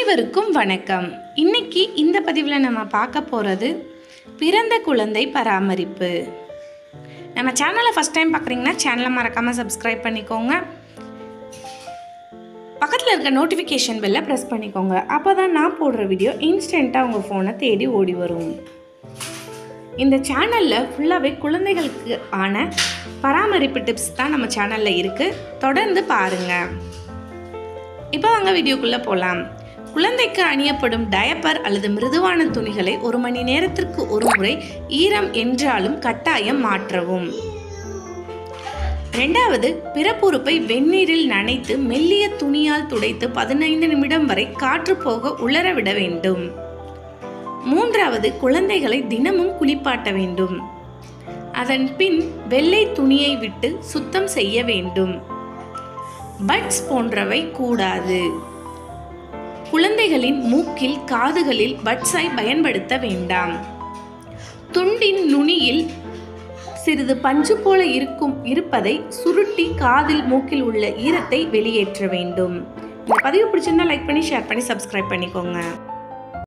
அனைவருக்கும் வணக்கம் இன்னைக்கு இந்த பதிவில் நம்ம பார்க்க போகிறது பிறந்த குழந்தை பராமரிப்பு நம்ம சேனலை ஃபஸ்ட் டைம் பார்க்குறீங்கன்னா சேனலை மறக்காமல் சப்ஸ்கிரைப் பண்ணிக்கோங்க பக்கத்தில் இருக்க நோட்டிஃபிகேஷன் பெல்லை ப்ரெஸ் பண்ணிக்கோங்க அப்போ தான் நான் போடுற வீடியோ இன்ஸ்டண்ட்டாக உங்கள் ஃபோனை தேடி ஓடி வரும் இந்த சேனலில் ஃபுல்லாகவே குழந்தைகளுக்கு ஆன பராமரிப்பு டிப்ஸ் தான் நம்ம சேனலில் இருக்குது தொடர்ந்து பாருங்கள் இப்போ வாங்க வீடியோக்குள்ளே போகலாம் குழந்தைக்கு அணியப்படும் டயப்பர் அல்லது மிருதுவான துணிகளை ஒரு மணி நேரத்திற்கு ஒரு முறை ஈரம் என்றாலும் கட்டாயம் மாற்றவும் ரெண்டாவது பிறப்புறுப்பை வெந்நீரில் நனைத்து மெல்லிய துணியால் துடைத்து பதினைந்து நிமிடம் வரை காற்று போக உலர விட வேண்டும் மூன்றாவது குழந்தைகளை தினமும் குளிப்பாட்ட வேண்டும் அதன் பின் வெள்ளை துணியை விட்டு சுத்தம் செய்ய வேண்டும் பட்ஸ் போன்றவை கூடாது குழந்தைகளின் மூக்கில் காதுகளில் பட்ஸை பயன்படுத்த வேண்டாம் துண்டின் நுனியில் சிறிது பஞ்சு போல இருக்கும் இருப்பதை சுருட்டி காதில் மூக்கில் உள்ள ஈரத்தை வெளியேற்ற வேண்டும் இந்த பதிவு பிடிச்சிருந்தா லைக் பண்ணி ஷேர் பண்ணி சப்ஸ்கிரைப் பண்ணிக்கோங்க